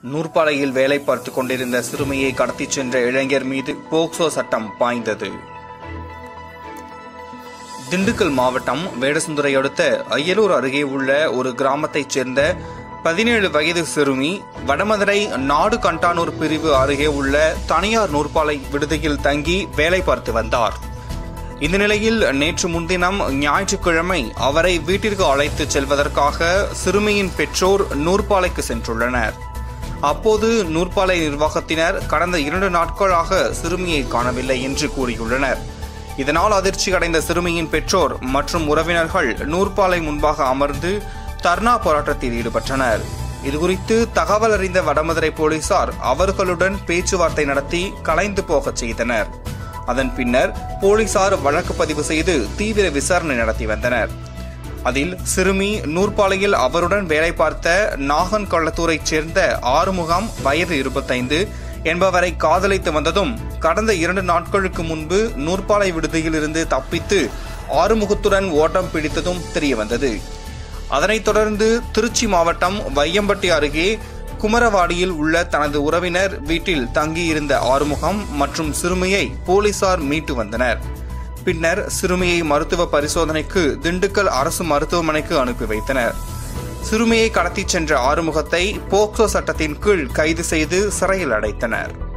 நூற்பாலையில் வேலை பார்த்துக் கொண்டிருந்த சிறுமியை கடத்திச் சென்ற இளைஞர் மீது போக்சோ சட்டம் பாய்ந்தது திண்டுக்கல் மாவட்டம் வேடசுந்தரை அடுத்த அய்யலூர் அருகே உள்ள ஒரு கிராமத்தைச் சேர்ந்த பதினேழு வயது சிறுமி வடமதுரை நாடு கண்டானூர் பிரிவு அருகே உள்ள தனியார் நூற்பாலை விடுதியில் தங்கி வேலை பார்த்து வந்தார் இந்த நிலையில் நேற்று முன்தினம் ஞாயிற்றுக்கிழமை அவரை வீட்டிற்கு அழைத்துச் செல்வதற்காக சிறுமியின் பெற்றோர் நூற்பாலைக்கு சென்றுள்ளனர் அப்போது நூற்பாலை நிர்வாகத்தினர் கடந்த இரண்டு நாட்களாக சிறுமியை காணவில்லை என்று கூறியுள்ளனர் இதனால் அதிர்ச்சி அடைந்த சிறுமியின் பெற்றோர் மற்றும் உறவினர்கள் நூற்பாலை முன்பாக அமர்ந்து தர்ணா போராட்டத்தில் ஈடுபட்டனர் இதுகுறித்து தகவல் அறிந்த வடமதுரை போலீசார் அவர்களுடன் பேச்சுவார்த்தை நடத்தி கலைந்து போகச் செய்தனர் அதன் பின்னர் போலீசார் வழக்கு பதிவு செய்து தீவிர விசாரணை நடத்தி வந்தனர் அதில் சிறுமி நூற்பாலையில் அவருடன் வேலை பார்த்த நாகன் கொள்ளத்தூரைச் சேர்ந்த ஆறுமுகம் வயது இருபத்தைந்து என்பவரை காதலித்து வந்ததும் கடந்த இரண்டு நாட்களுக்கு முன்பு நூற்பாலை விடுதியில் இருந்து தப்பித்து ஆறுமுகத்துடன் ஓட்டம் பிடித்ததும் தெரியவந்தது அதனைத் தொடர்ந்து திருச்சி மாவட்டம் வையம்பட்டி அருகே குமரவாடியில் உள்ள தனது உறவினர் வீட்டில் தங்கியிருந்த ஆறுமுகம் மற்றும் சிறுமியை போலீசார் மீட்டு வந்தனர் பின்னர் சிறுமியை மருத்துவ பரிசோதனைக்கு திண்டுக்கல் அரசு மருத்துவமனைக்கு அனுப்பி வைத்தனர் சிறுமியை கடத்திச் சென்ற ஆறுமுகத்தை போக்சோ சட்டத்தின் கீழ் கைது செய்து சிறையில் அடைத்தனர்